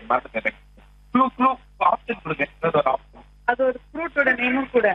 மறந்துட்டேன் clue clue option கொடுங்க ஏதாவது ஒரு ஆப்ஷன் அது ஒரு ஃப்ரூட்டோட நேமும் கூட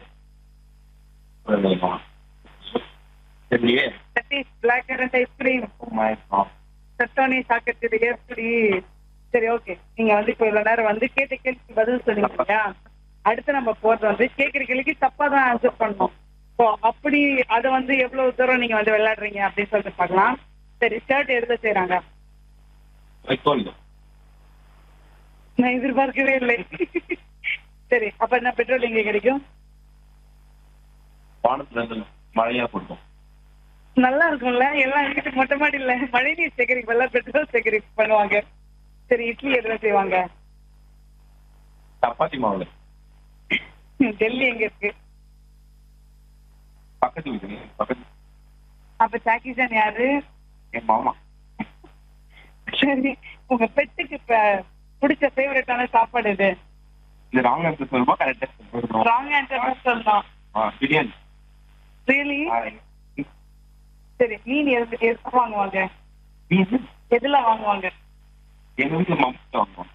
சரியே that is black currant ice cream சட்டோனி சாக்கத்து எப்படி சரி ஓகே நீங்க வந்து இப்போ இவ்வளவு நேரம் வந்து கேட்ட கேள்விக்கு பதில் சொன்னீங்க இல்லையா அடுத்து நம்ம போறது வந்து கேட்கிற கேள்விக்கு தப்பா தான் ஆன்சர் பண்ணணும் ஸோ அப்படி அதை வந்து எவ்வளவு தூரம் நீங்க வந்து விளையாடுறீங்க அப்படின்னு சொல்லிட்டு பார்க்கலாம் சரி ஷர்ட் எடுத்து செய்யறாங்க வைக்கோல் நான் எதிர்பார்க்கவே இல்லை சரி அப்ப என்ன பெட்ரோல் எங்க கிடைக்கும் வானத்துல இருந்து மழையா கொடுக்கும் நல்லா இருக்கும்ல எல்லாம் வீட்டுக்கு மொட்டை மாடி இல்ல மழை நீர் சேகரிப்பு எல்லாம் பெட்ரோல் சேகரிப்பு பண்ணுவாங்க சரி இட்லி எதுல செய்வாங்க சப்பாத்தி மாவுல டெல்லி எங்க இருக்கு பக்கத்து வீட்டு பக்கத்து அப்ப சாக்கிசான் யாரு என் மாமா சரி உங்க பெட்டுக்கு இப்ப பிடிச்ச ஃபேவரட்டான சாப்பாடு இது இந்த ராங் ஆன்சர் சொல்லுமா கரெக்டா சொல்லணும் ராங் ஆன்சர் சொல்லணும் ஆ, பிரியாணி ரியலி ஆ, சரி மீன் எது எது வாங்குவாங்க மீன் எதுல வாங்குவாங்க எங்க வீட்டுல மாமா வாங்குவோம்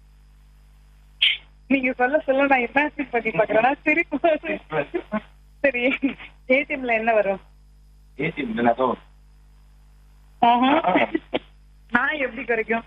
நீங்க சொல்ல சொல்ல நான் இமேஜின் பண்ணி பாக்குறேன் சிரிப்பு வருது. சரி ஏடிஎம்ல என்ன வரும் ஏடிஎம் ஏதோ ஆஹா. நாய் எப்படி கிடைக்கும்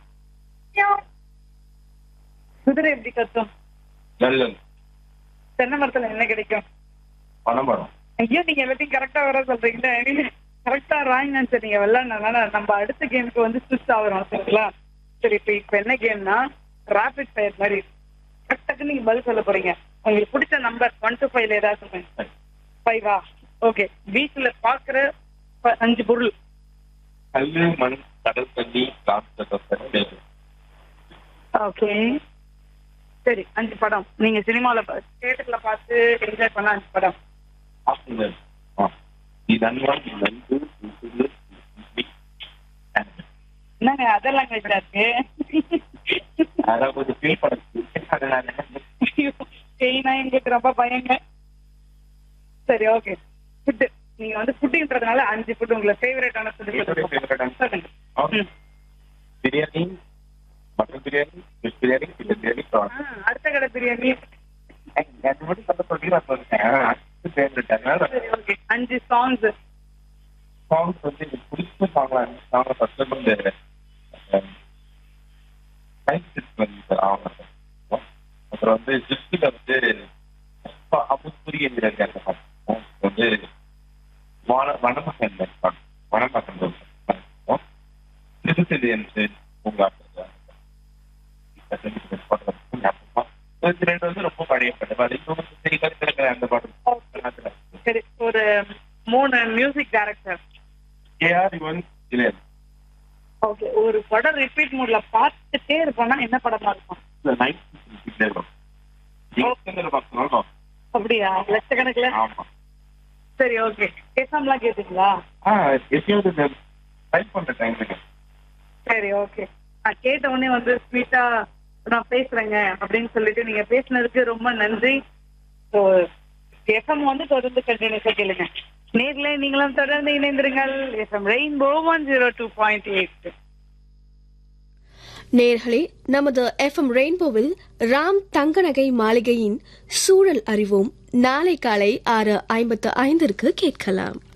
குதிரை எப்படி கத்தும் நல்லது தென்னை மரத்துல என்ன கிடைக்கும் பணம் வரும் ஐயோ நீங்க எல்லாத்தையும் கரெக்டா வர சொல்றீங்களா கரெக்டா ராங் ஆன்சர் நீங்க விளையாடுனால நம்ம அடுத்த கேமுக்கு வந்து ஸ்விட்ச் ஆகிறோம் சரிங்களா சரி இப்ப இப்ப என்ன கேம்னா ராபிட் ஃபயர் மாதிரி டக்கு டக்குன்னு நீங்க பதில் சொல்ல போறீங்க உங்களுக்கு பிடிச்ச நம்பர் ஒன் டு ஃபைவ்ல ஏதாவது சொல்லுங்க ஃபைவா ஓகே பீச்ல பாக்குற ப- அஞ்சு பொருள் கல்லு மண் கடல் தண்ணி காசு ஓகே சரி அஞ்சு படம் நீங்க சினிமால தியேட்டர்ல பார்த்து என்ஜாய் பண்ண அஞ்சு படம் ஆப்ஷன் இதன்வான் நண்டு உசுறு, உசுரி, and என்னங்க அதர் லாங்குவேஜா இருக்கு அதான் கொஞ்சம் ஃபீல் பண்ண அதனால பெயினா எங்களுக்கு ரொம்ப பயங்க சரி ஓகே ஃபுட்டு நீங்க வந்து ஃபுட்டுன்றதுனால அஞ்சு ஃபுட் உங்களுக்கு ஃபேவரட்டான என்னுடைய favourite ஆன food Okay. Biryani mutton biryani fish biryani chicken biryani prawn அடுத்த கடை பிரியாணி அது மட்டும் சொல்ல சொல்லி நான் சொல்லிட்டேன் ஃபேவரட் அதனால சரி ஓகே அஞ்சு சாங்ஸ் சாங்ஸ் வந்து எனக்கு பிடிச்ச சாங்லாம் சாங்க ஃபர்ஸ்ட் வந்து சயின்ஸ் வந்து ஆமாம் அப்புறம் வந்து ஜிப்ஸில் வந்து அபுஸ்புரிய அந்த பாட்டு வந்து வன வனமகன் பாட்டு வனமகன் திருச்செழியன்ஸ் பூங்கா ரெண்டு வந்து ரொம்ப பழைய பாட்டு அது இன்னும் சரி கருத்து அந்த பாட்டு சரி ஒரு மூணு மியூசிக் டைரக்டர் ஏஆர் யுவன் இளையன் ஓகே ஒரு படம் ரிப்பீட் மூட்ல பார்த்துட்டே இருப்போம்னா என்ன படமா இருக்கும் இந்த நைட் வரும் நீங்க பார்க்கணும் அப்படியா லட்சக்கணக்குல ஆமா சரி ஓகே பேசாமலாம் கேட்டீங்களா ஆ எப்பயாவது இந்த டைப் பண்ற டைம் சரி ஓகே நான் கேட்ட உடனே வந்து ஸ்வீட்டா நான் பேசுறேங்க அப்படின்னு சொல்லிட்டு நீங்க பேசுனதுக்கு ரொம்ப நன்றி ஸோ எஃப்எம் வந்து தொடர்ந்து கண்டினியூஸா கேளுங்க நேர்ல நீங்களும் தொடர்ந்து இணைந்திருங்கள் FM rainbow one zero two point eight நேர்களே நமது எஃப்எம் ரெயின்போவில் ராம் தங்கநகை மாளிகையின் சூழல் அறிவோம் நாளை காலை ஆறு ஐம்பத்து ஐந்திற்கு கேட்கலாம்